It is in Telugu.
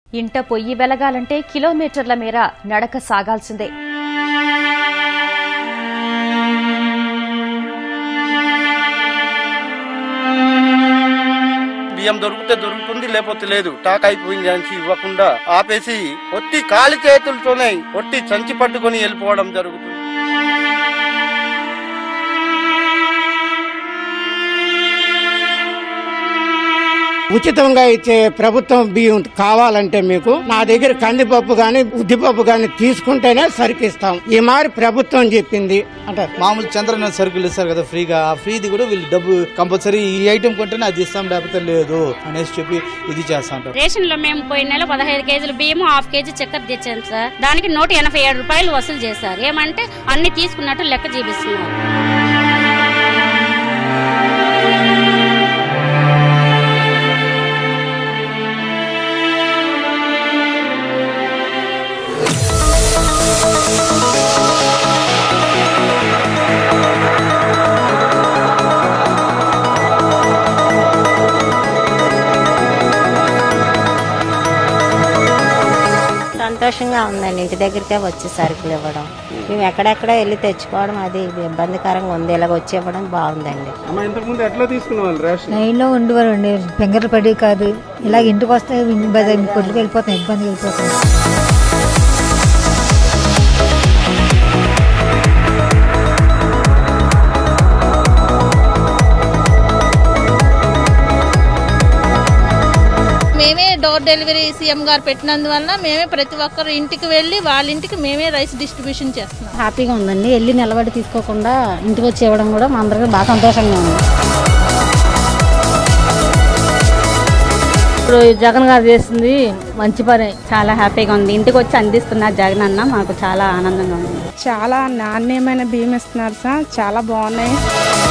ఇంట పొయ్యి వెలగాలంటే కిలోమీటర్ల మేర నడక సాగాల్సిందే బియ్యం దొరికితే దొరుకుతుంది లేకపోతే లేదు టాక్ అయిపోయింది అని ఇవ్వకుండా ఆపేసి ఒట్టి కాలి చేతులతోనే ఒట్టి సంచి పట్టుకొని వెళ్ళిపోవడం జరుగుతుంది ఉచితంగా ఇచ్చే ప్రభుత్వం బియ్యం కావాలంటే మీకు నా దగ్గర కందిపప్పు గాని ఉద్దిపప్పు గాని తీసుకుంటేనే సరికిస్తాం ఈ మారి ప్రభుత్వం చెప్పింది అంటారు మామూలు చంద్రన్న సరుకులు ఇస్తారు కదా ఫ్రీగా ఆ ఫ్రీది కూడా వీళ్ళు డబ్బు కంపల్సరీ ఈ ఐటెం కొంటేనే అది ఇస్తాం లేకపోతే లేదు అనేసి చెప్పి ఇది చేస్తా ఉంటారు రేషన్ లో మేము పోయిన నెల పదహైదు కేజీలు బియ్యము హాఫ్ కేజీ చక్కెర తెచ్చాం సార్ దానికి నూట ఎనభై ఏడు రూపాయలు వసూలు చేశారు ఏమంటే అన్ని తీసుకున్నట్టు లెక్క చూపిస్తున్నారు సంతోషంగా ఉందండి ఇంటి దగ్గరికే వచ్చి సరుకులు ఇవ్వడం మేము ఎక్కడెక్కడ వెళ్ళి తెచ్చుకోవడం అది ఇబ్బందికరంగా ఉంది ఇలాగ వచ్చి ఇవ్వడం బాగుందండి లైన్లో ఉండేవారండి ఫింగర్లు పడి కాదు ఇలాగ ఇంటికి వస్తే కొట్టుకు వెళ్ళిపోతాం ఇబ్బంది వెళ్ళిపోతాం మేమే డోర్ డెలివరీ సీఎం గారు పెట్టినందువల్ల మేమే ప్రతి ఒక్కరు ఇంటికి వెళ్ళి వాళ్ళ ఇంటికి మేమే రైస్ డిస్ట్రిబ్యూషన్ చేస్తున్నాం హ్యాపీగా ఉందండి వెళ్ళి నిలబడి తీసుకోకుండా ఇంటికి వచ్చి ఇవ్వడం కూడా మా అందరికీ బాగా సంతోషంగా ఉంది ఇప్పుడు జగన్ గారు చేసింది మంచి పని చాలా హ్యాపీగా ఉంది ఇంటికి వచ్చి అందిస్తున్నారు జగన్ అన్న మాకు చాలా ఆనందంగా ఉంది చాలా నాణ్యమైన బియ్యం ఇస్తున్నారు సార్ చాలా బాగున్నాయి